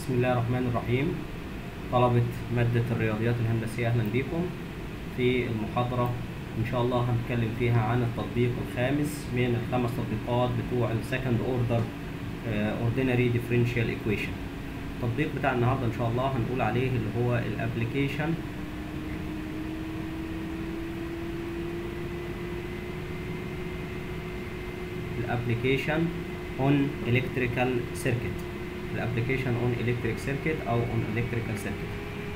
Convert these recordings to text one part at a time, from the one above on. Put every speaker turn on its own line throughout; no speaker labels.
بسم الله الرحمن الرحيم طلبة مادة الرياضيات الهندسية أهلا بكم في المحاضرة إن شاء الله هنتكلم فيها عن التطبيق الخامس من الخمس تطبيقات بتوع السكند اوردر اوردينري ديفرنشال ايكويشن التطبيق بتاع النهارده إن شاء الله هنقول عليه اللي هو الابليكيشن الابليكيشن اون الكتريكال سيركت الابليكيشن اون الكتريك سيركت او اون الكتريكال سيركت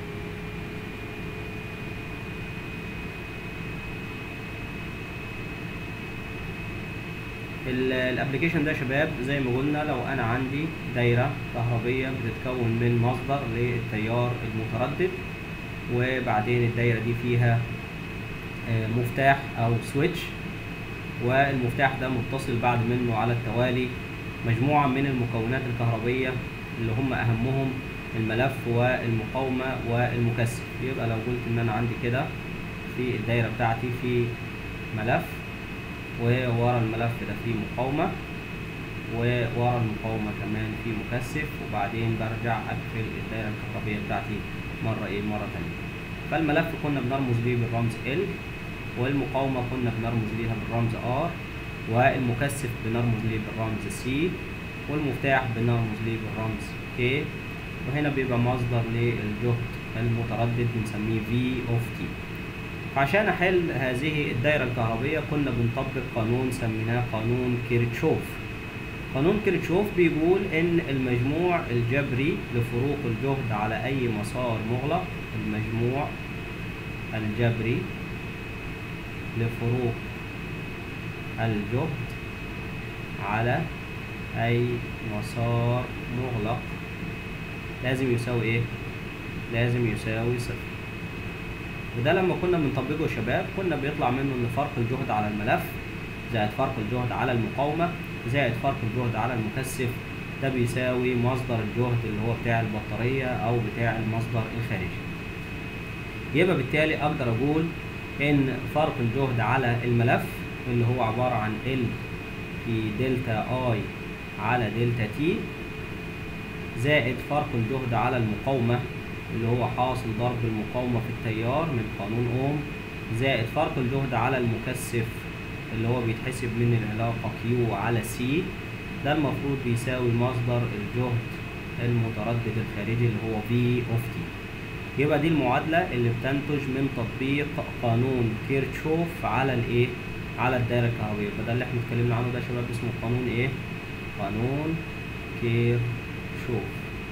الابليكيشن ده يا شباب زي ما قلنا لو انا عندي دايره كهربيه بتتكون من مصدر للتيار المتردد وبعدين الدايره دي فيها مفتاح او سويتش والمفتاح ده متصل بعد منه على التوالي مجموعة من المكونات الكهربية اللي هم أهمهم الملف والمقاومة والمكثف يبقى لو قلت إن أنا عندي كده في الدايرة بتاعتي في ملف وورا الملف ده في مقاومة وورا المقاومة كمان في مكثف وبعدين برجع أقفل الدايرة الكهربية بتاعتي مرة إيه مرة تانية فالملف كنا بنرمز ليه بالرمز L والمقاومة كنا بنرمز ليها بالرمز R والمكثف بنرمز ليه بالرمز C والمفتاح بنرمز ليه بالرمز K وهنا بيبقى مصدر للجهد المتردد بنسميه V of T عشان أحل هذه الدايرة الكهربية كنا بنطبق قانون سميناه قانون كيرتشوف قانون كيرتشوف بيقول إن المجموع الجبري لفروق الجهد على أي مسار مغلق المجموع الجبري لفروق الجهد على أي مسار مغلق لازم يساوي إيه؟ لازم يساوي صفر وده لما كنا بنطبقه يا شباب كنا بيطلع منه إن فرق الجهد على الملف زائد فرق الجهد على المقاومة زائد فرق الجهد على المكثف ده بيساوي مصدر الجهد اللي هو بتاع البطارية أو بتاع المصدر الخارجي يبقى بالتالي أقدر أقول إن فرق الجهد على الملف اللي هو عبارة عن L في دلتا I على دلتا T زائد فرق الجهد على المقاومة اللي هو حاصل ضرب المقاومة في التيار من قانون أوم زائد فرق الجهد على المكثف اللي هو بيتحسب من العلاقة Q على C ده المفروض بيساوي مصدر الجهد المتردد الخارجي اللي هو V of T يبقى دي المعادلة اللي بتنتج من تطبيق قانون كيرتشوف على الايه؟ على الدائرة الكهربية يبقى ده اللي احنا اتكلمنا عنه ده يا شباب اسمه قانون ايه؟ قانون كيرتشوف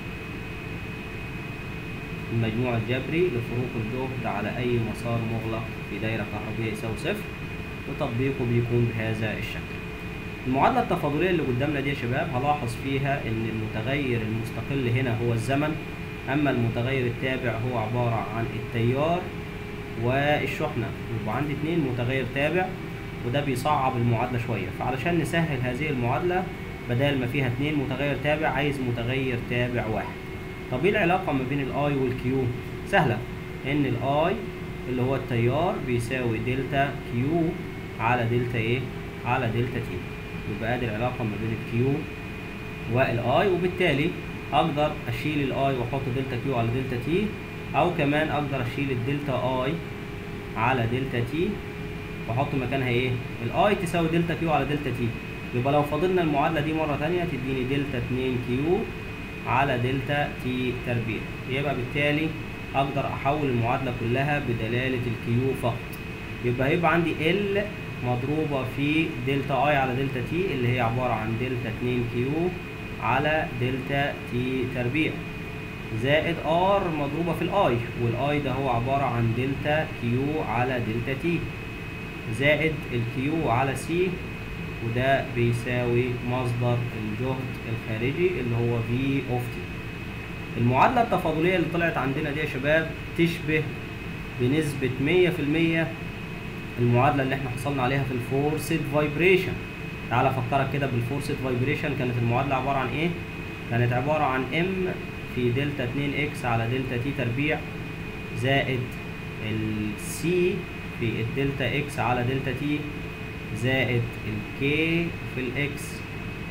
المجموع الجبري لفروق الجهد على أي مسار مغلق في دايرة كهربية يساوي صفر وتطبيقه بيكون بهذا الشكل. المعادلة التفاضلية اللي قدامنا دي يا شباب هلاحظ فيها إن المتغير المستقل هنا هو الزمن أما المتغير التابع هو عبارة عن التيار والشحنة يبقى عندي اتنين متغير تابع وده بيصعب المعادلة شوية فعلشان نسهل هذه المعادلة بدل ما فيها اتنين متغير تابع عايز متغير تابع واحد طب ايه العلاقة ما بين الاي والكيو سهلة ان الاي اللي هو التيار بيساوي دلتا كيو على دلتا ايه على دلتا تي يبقى ادي العلاقة ما بين الكيو والاي وبالتالي اقدر اشيل الاي واحط دلتا كيو على دلتا تي او كمان اقدر اشيل الدلتا اي على دلتا تي واحط مكانها ايه الاي تساوي دلتا كيو على دلتا تي يبقى لو فاضلنا المعادله دي مره ثانيه تديني دلتا 2 كيو على دلتا تي تربيع يبقى بالتالي اقدر احول المعادله كلها بدلاله الكيو فقط يبقى هيبقى عندي ال مضروبه في دلتا اي على دلتا تي اللي هي عباره عن دلتا 2 كيو على دلتا تي تربيع زائد ار مضروبة في الاي والاي ده هو عبارة عن دلتا كيو على دلتا تي زائد الكيو على سي وده بيساوي مصدر الجهد الخارجي اللي هو في اوف تي المعادلة التفاضلية اللي طلعت عندنا دي يا شباب تشبه بنسبة مية في المية المعادلة اللي احنا حصلنا عليها في الفورسد فايبريشن تعالى افكرك كده بالفورسد فايبريشن كانت المعادله عباره عن ايه كانت عباره عن ام في دلتا 2 اكس على دلتا تي تربيع زائد السي في الدلتا اكس على دلتا تي زائد الكي في الاكس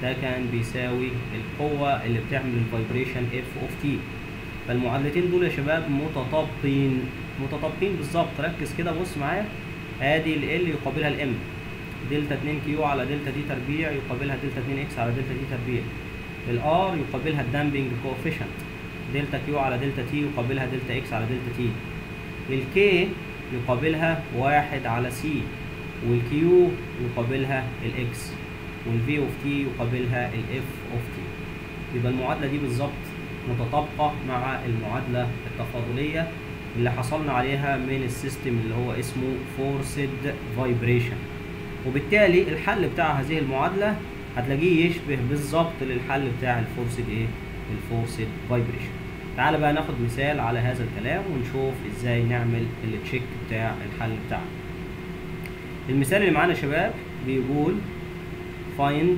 ده كان بيساوي القوة اللي بتعمل الفايبريشن اف اوف تي فالمعادلتين دول يا شباب متطابقين متطابقين بالظبط ركز كده بص معايا ادي ال ال يقابلها الام دلتا 2 كيو على دلتا دي تربيع يقابلها دلتا 2 اكس على دلتا دي تربيع الار يقابلها الدامبنج كوفيشنت دلتا كيو على دلتا تي يقابلها دلتا اكس على دلتا تي الكي يقابلها واحد على سي والكيو يقابلها الاكس والفي اوف تي يقابلها الاف اوف تي يبقى المعادله دي بالظبط متطابقه مع المعادله التفاضليه اللي حصلنا عليها من السيستم اللي هو اسمه فورسد فايبريشن وبالتالي الحل بتاع هذه المعادله هتلاقيه يشبه بالظبط للحل بتاع الفورسد ايه الفورسد فايبريشن تعال بقى ناخد مثال على هذا الكلام ونشوف ازاي نعمل التشيك بتاع الحل بتاعنا المثال اللي معانا يا شباب بيقول find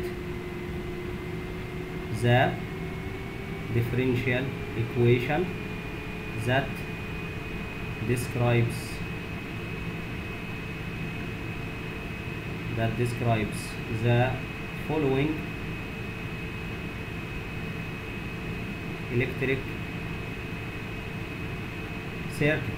the differential equation that describes that describes the following electric circuit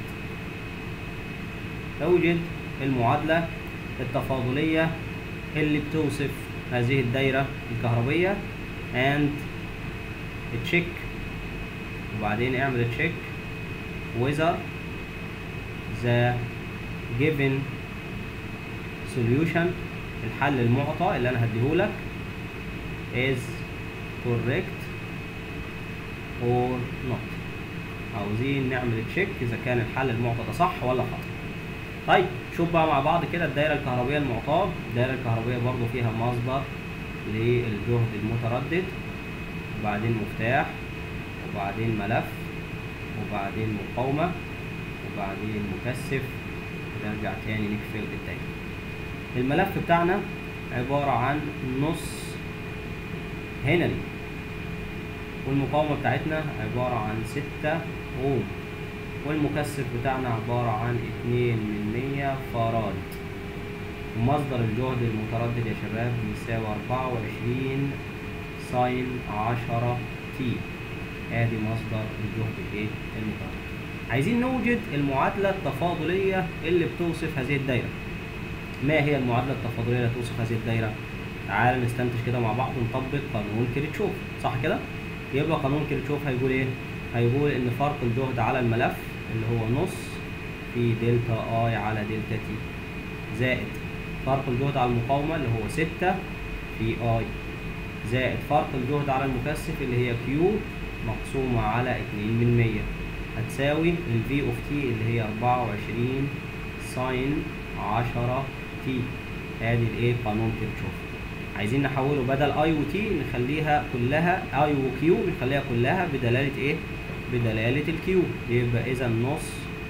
توجد المعادلة التفاضلية اللي بتوصف هذه الدايرة الكهربية and check وبعدين اعمل check whether the given solution الحل المعطى اللي انا هديهولك is correct or not عاوزين نعمل تشيك اذا كان الحل المعطى ده صح ولا خطأ طيب شوف بقى مع بعض كده الدايرة الكهربية المعطاة الدايرة الكهربية برضو فيها مصدر للجهد المتردد وبعدين مفتاح وبعدين ملف وبعدين مقاومة وبعدين مكثف ونرجع تاني نقفل الدايرة الملف بتاعنا عبارة عن نص هنري والمقاومة بتاعتنا عبارة عن ستة اوم والمكثف بتاعنا عبارة عن اتنين من مية فراد ومصدر الجهد المتردد يا شباب بيساوي أربعة وعشرين ساين عشرة تي ادي مصدر الجهد الايه المتردد عايزين نوجد المعادلة التفاضلية اللي بتوصف هذه الدايرة ما هي المعادلة التفاضلية اللي توصف هذه الدايرة تعال نستنتج كده مع بعض ونطبق قانون كيرتشوف صح كده يبقى قانون كيرتشوف هيقول ايه هيقول ان فرق الجهد على الملف اللي هو نص في دلتا اي على دلتا تي زائد فرق الجهد على المقاومة اللي هو ستة في اي زائد فرق الجهد على المكثف اللي هي كيو مقسومة على اتنين من مية هتساوي ال V of T اللي هي أربعة وعشرين ساين عشرة تي ادي الايه قانون كيرشوف عايزين نحوله بدل اي وتي نخليها كلها اي وكيو نخليها كلها بدلالة ايه بدلالة الكيو يبقى اذا نص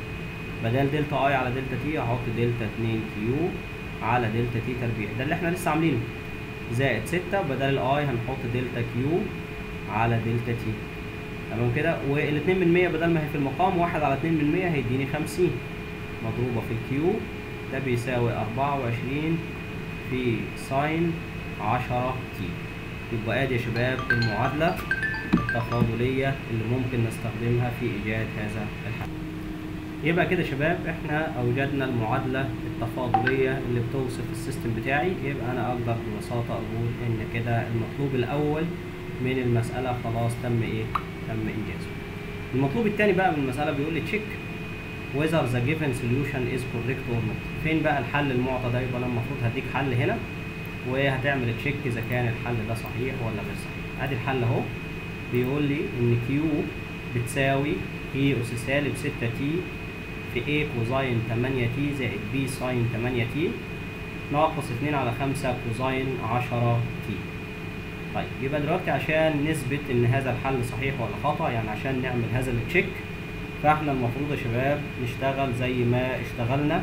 بدل دلتا اي على دلتا تي هحط دلتا 2 كيو على دلتا تي تربيع ده اللي احنا لسه عاملينه زائد ستة بدل الاي هنحط دلتا كيو على دلتا تي تمام كده والاتنين من مية بدل ما هي في المقام واحد على اتنين من مية هيديني خمسين مضروبة في الكيو ده بيساوي أربعة وعشرين في ساين عشرة تي يبقى ادي يا شباب المعادلة التفاضلية اللي ممكن نستخدمها في إيجاد هذا الحل يبقى كده يا شباب احنا أوجدنا المعادلة التفاضلية اللي بتوصف السيستم بتاعي يبقى أنا أقدر ببساطة أقول إن كده المطلوب الأول من المسألة خلاص تم إيه؟ تم إنجازه. المطلوب التاني بقى من المسألة بيقول لي تشيك whether the given solution is correct or not. فين بقى الحل المعطى ده؟ يبقى أنا المفروض هديك حل هنا وهتعمل تشيك إذا كان الحل ده صحيح ولا غير صحيح. أدي الحل أهو بيقول لي إن كيو بتساوي هي أس سالب 6 تي في A كوزاين 8 تي زائد B ساين 8 تي ناقص 2 على 5 كوزاين 10 تي طيب يبقى دلوقتي عشان نثبت ان هذا الحل صحيح ولا خطأ يعني عشان نعمل هذا التشيك فاحنا المفروض يا شباب نشتغل زي ما اشتغلنا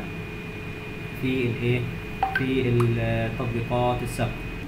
في الايه في التطبيقات السابقة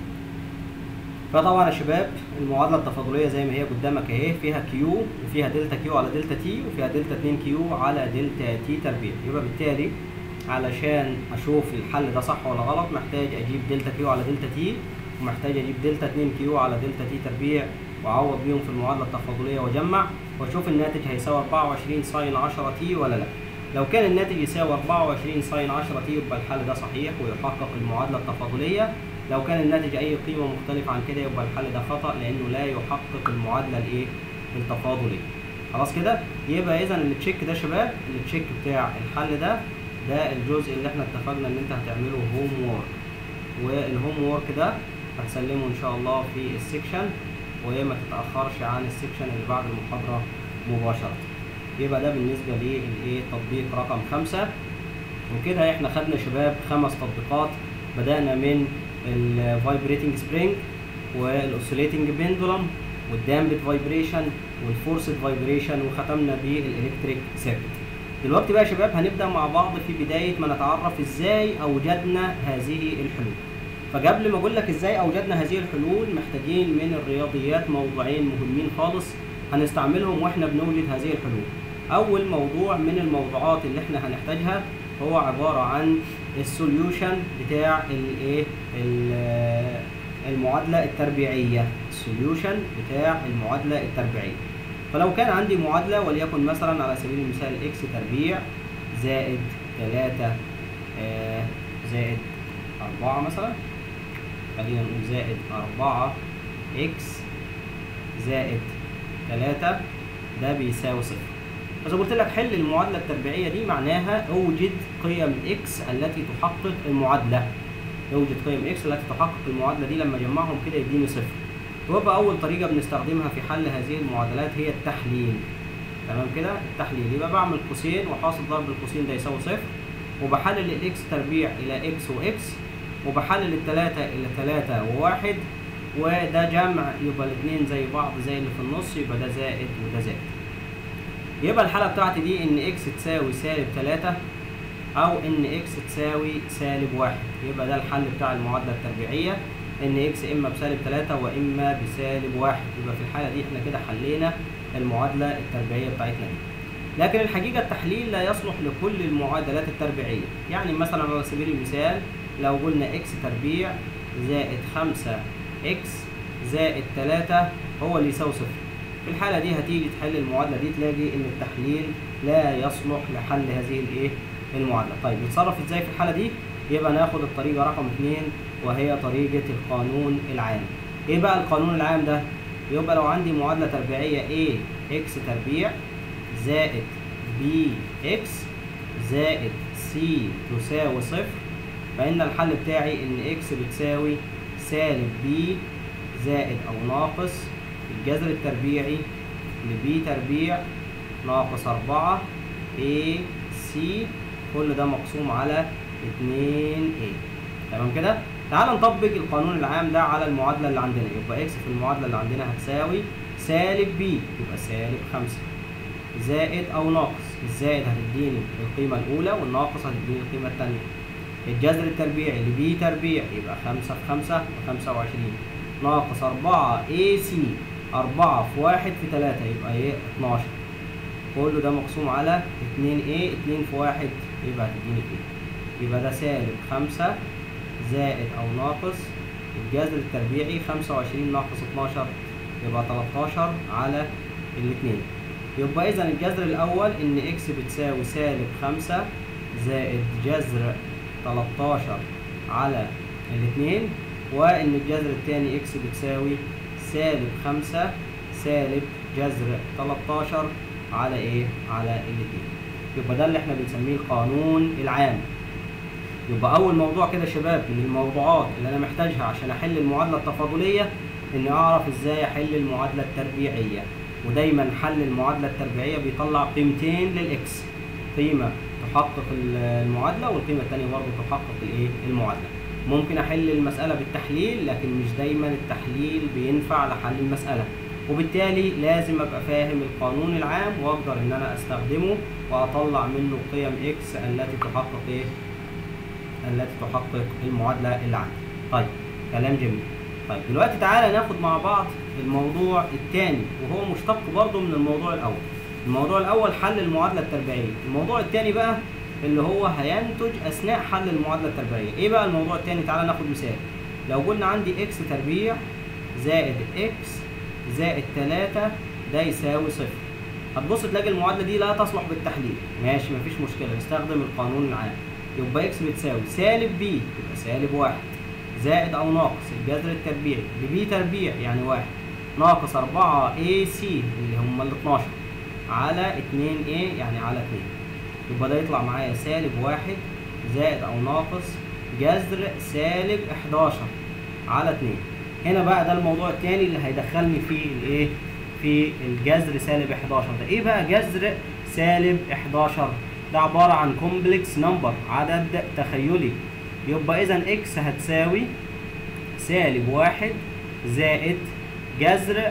فطبعا يا شباب المعادلة التفاضلية زي ما هي قدامك اهي فيها كيو وفيها دلتا كيو على دلتا تي وفيها دلتا 2 كيو على دلتا تي تربيع يبقى بالتالي علشان اشوف الحل ده صح ولا غلط محتاج اجيب دلتا كيو على دلتا تي ومحتاج اجيب دلتا 2 كيو على دلتا تي تربيع واعوض بيهم في المعادله التفاضليه واجمع واشوف الناتج هيساوي 24 ساين 10 تي ولا لا لو كان الناتج يساوي 24 ساين 10 تي يبقى الحل ده صحيح ويحقق المعادله التفاضليه لو كان الناتج اي قيمه مختلفه عن كده يبقى الحل ده خطا لانه لا يحقق المعادله الايه التفاضليه خلاص كده يبقى اذا التشيك ده شباب التشيك بتاع الحل ده ده الجزء اللي احنا اتفقنا ان انت هتعمله هوم وورك والهوم وورك ده هتسلمه ان شاء الله في السكشن وما تتاخرش عن السكشن اللي بعد المحاضره مباشره يبقى ده بالنسبه للايه تطبيق رقم خمسة وكده احنا خدنا شباب خمس تطبيقات بدانا من الفايبريتنج سبرينج والاوسيليتنج بيندولم والدامبت فايبريشن والفورسد فايبريشن وختمنا بالالكتريك سيركت دلوقتي بقى يا شباب هنبدا مع بعض في بدايه ما نتعرف ازاي اوجدنا هذه الحلول فقبل ما اقول لك ازاي اوجدنا هذه الحلول محتاجين من الرياضيات موضوعين مهمين خالص هنستعملهم واحنا بنوجد هذه الحلول اول موضوع من الموضوعات اللي احنا هنحتاجها هو عباره عن السوليوشن بتاع الايه المعادله التربيعيه السوليوشن بتاع المعادله التربيعيه فلو كان عندي معادله وليكن مثلا على سبيل المثال اكس تربيع زائد 3 آه زائد 4 مثلا خلينا نقول زائد 4 اكس زائد 3 ده بيساوي صفر فإذا قلت لك حل المعادلة التربيعية دي معناها اوجد قيم اكس التي تحقق المعادلة اوجد قيم اكس التي تحقق المعادلة دي لما اجمعهم كده يديني صفر ويبقى أول طريقة بنستخدمها في حل هذه المعادلات هي التحليل تمام كده التحليل يبقى بعمل قوسين وحاصل ضرب القوسين ده يساوي صفر وبحلل الاكس تربيع إلى اكس واكس وبحلل التلاتة إلى تلاتة وواحد وده جمع يبقى الاثنين زي بعض زي اللي في النص يبقى ده زائد وده زائد يبقى الحالة بتاعتي دي ان اكس تساوي سالب تلاتة او ان اكس تساوي سالب واحد يبقى ده الحل بتاع المعادلة التربيعية ان اكس اما بسالب تلاتة واما بسالب واحد يبقى في الحالة دي احنا كده حلينا المعادلة التربيعية بتاعتنا دي لكن الحقيقة التحليل لا يصلح لكل المعادلات التربيعية يعني مثلا على سبيل المثال لو قلنا اكس تربيع زائد خمسة اكس زائد تلاتة هو اللي يساوي صفر في الحالة دي هتيجي تحل المعادلة دي تلاقي ان التحليل لا يصلح لحل هذه الايه المعادلة طيب نتصرف ازاي في الحالة دي يبقى ناخد الطريقة رقم اتنين وهي طريقة القانون العام ايه بقى القانون العام ده يبقى لو عندي معادلة تربيعية a x تربيع زائد b x زائد c تساوي صفر فإن الحل بتاعي إن x بتساوي سالب b زائد أو ناقص الجذر التربيعي ل b تربيع ناقص أربعة a c كل ده مقسوم على اتنين a تمام كده؟ تعال نطبق القانون العام ده على المعادلة اللي عندنا يبقى x في المعادلة اللي عندنا هتساوي سالب b يبقى سالب خمسة زائد أو ناقص الزائد هتديني القيمة الأولى والناقص هتديني القيمة التانية الجذر التربيعي لبي تربيع يبقى خمسة في خمسة بخمسة وعشرين ناقص أربعة اي سي أربعة في واحد في تلاتة يبقى ايه اتناشر كله ده مقسوم على اتنين ايه اتنين في واحد يبقى هتديني ايه يبقى ده سالب خمسة زائد أو ناقص الجذر التربيعي خمسة وعشرين ناقص اتناشر يبقى تلاتاشر على الاتنين يبقى إذا الجذر الأول إن إكس بتساوي سالب خمسة زائد جذر 13 على الاثنين وان الجذر الثاني اكس بتساوي سالب 5 سالب جذر 13 على ايه على الاثنين يبقى ده اللي احنا بنسميه القانون العام يبقى اول موضوع كده يا شباب من الموضوعات اللي انا محتاجها عشان احل المعادله التفاضليه اني اعرف ازاي احل المعادله التربيعيه ودايما حل المعادله التربيعيه بيطلع قيمتين للاكس قيمه تحقق المعادلة والقيمة الثانية برضه تحقق الايه المعادلة ممكن احل المسألة بالتحليل لكن مش دايما التحليل بينفع لحل المسألة وبالتالي لازم ابقى فاهم القانون العام واقدر ان انا استخدمه واطلع منه قيم اكس التي تحقق ايه التي تحقق المعادلة اللي عندي طيب كلام جميل طيب دلوقتي تعالى ناخد مع بعض الموضوع الثاني وهو مشتق برضه من الموضوع الاول الموضوع الاول حل المعادله التربيعيه الموضوع الثاني بقى اللي هو هينتج اثناء حل المعادله التربيعيه ايه بقى الموضوع الثاني تعالى ناخد مثال لو قلنا عندي اكس تربيع زائد اكس زائد 3 ده يساوي صفر هتبص تلاقي المعادله دي لا تصلح بالتحليل ماشي مفيش مشكله نستخدم القانون العام يبقى اكس بتساوي سالب بي يبقى سالب واحد زائد او ناقص الجذر التربيعي لبي تربيع يعني واحد ناقص 4 اي سي اللي هم ال 12 على 2 a يعني على 2 يبقى ده يطلع معايا سالب واحد زائد او ناقص جذر سالب 11 على 2 هنا بقى ده الموضوع الثاني اللي هيدخلني في الايه في الجذر سالب 11 ده ايه بقى جذر سالب 11 ده عبارة عن كومبلكس نمبر عدد تخيلي يبقى اذا اكس هتساوي سالب واحد زائد جذر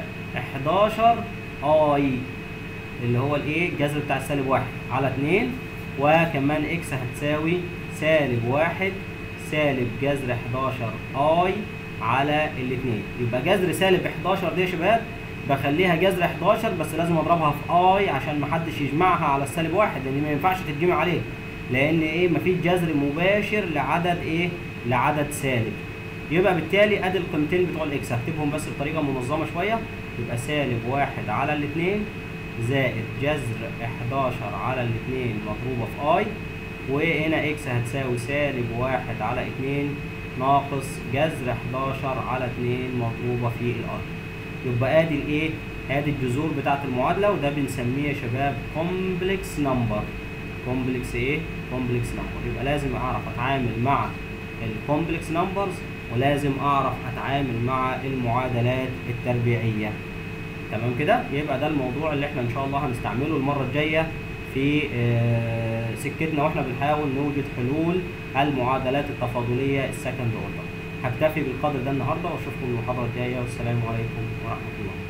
11 اي اللي هو الايه الجذر بتاع السالب واحد على 2 وكمان اكس هتساوي سالب واحد سالب جذر 11 اي على الاثنين يبقى جذر سالب 11 دي يا شباب بخليها جذر 11 بس لازم اضربها في اي عشان محدش يجمعها على السالب واحد لان ما ينفعش تتجمع عليه لان ايه مفيش جذر مباشر لعدد ايه لعدد سالب يبقى بالتالي ادي القيمتين بتوع الاكس هكتبهم بس بطريقه منظمه شويه يبقى سالب واحد على الاثنين زائد جذر 11 على الاثنين مضروبه في اي وهنا اكس هتساوي سالب واحد على اتنين ناقص جذر 11 على اتنين مضروبة في الأرض يبقى ادي الايه؟ ادي الجذور بتاعة المعادلة وده بنسميه يا شباب كومبلكس نمبر كومبلكس ايه؟ كومبلكس نمبر يبقى لازم اعرف اتعامل مع الكومبلكس نمبرز ولازم اعرف اتعامل مع المعادلات التربيعية تمام كده؟ يبقى ده الموضوع اللي احنا ان شاء الله هنستعمله المرة الجاية في آه، سكتنا واحنا بنحاول نوجد حلول المعادلات التفاضليه السكند اوردر هكتفي بالقدر ده النهارده واشوفكم المحاضره الجايه والسلام عليكم ورحمه الله